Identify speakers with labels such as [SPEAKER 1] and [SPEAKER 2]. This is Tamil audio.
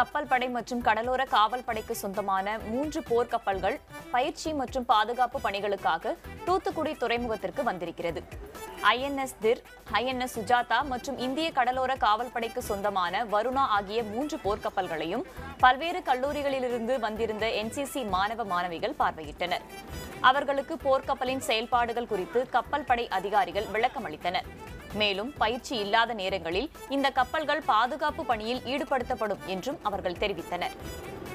[SPEAKER 1] கப்பல் படை மற்றும் கடலோர காவல் படைக்கு சொந்தமான மூன்று போர்க்கப்பல்கள் பயிற்சி மற்றும் பாதுகாப்பு பணிகளுக்காக தூத்துக்குடி துறைமுகத்திற்கு வந்திருக்கிறது ஐஎன்எஸ் திர் ஐஎன்எஸ் சுஜாதா மற்றும் இந்திய கடலோர காவல் படைக்கு சொந்தமான வருணா ஆகிய மூன்று போர்க்கப்பல்களையும் பல்வேறு கல்லூரிகளிலிருந்து வந்திருந்த என்சிசி மாணவ மாணவிகள் பார்வையிட்டனர் அவர்களுக்கு போர்க்கப்பலின் செயல்பாடுகள் குறித்து கப்பல் படை அதிகாரிகள் விளக்கமளித்தனர் மேலும் பயிற்சி இல்லாத நேரங்களில் இந்த கப்பல்கள் பாதுகாப்பு பணியில் ஈடுபடுத்தப்படும் என்றும் அவர்கள் தெரிவித்தனர்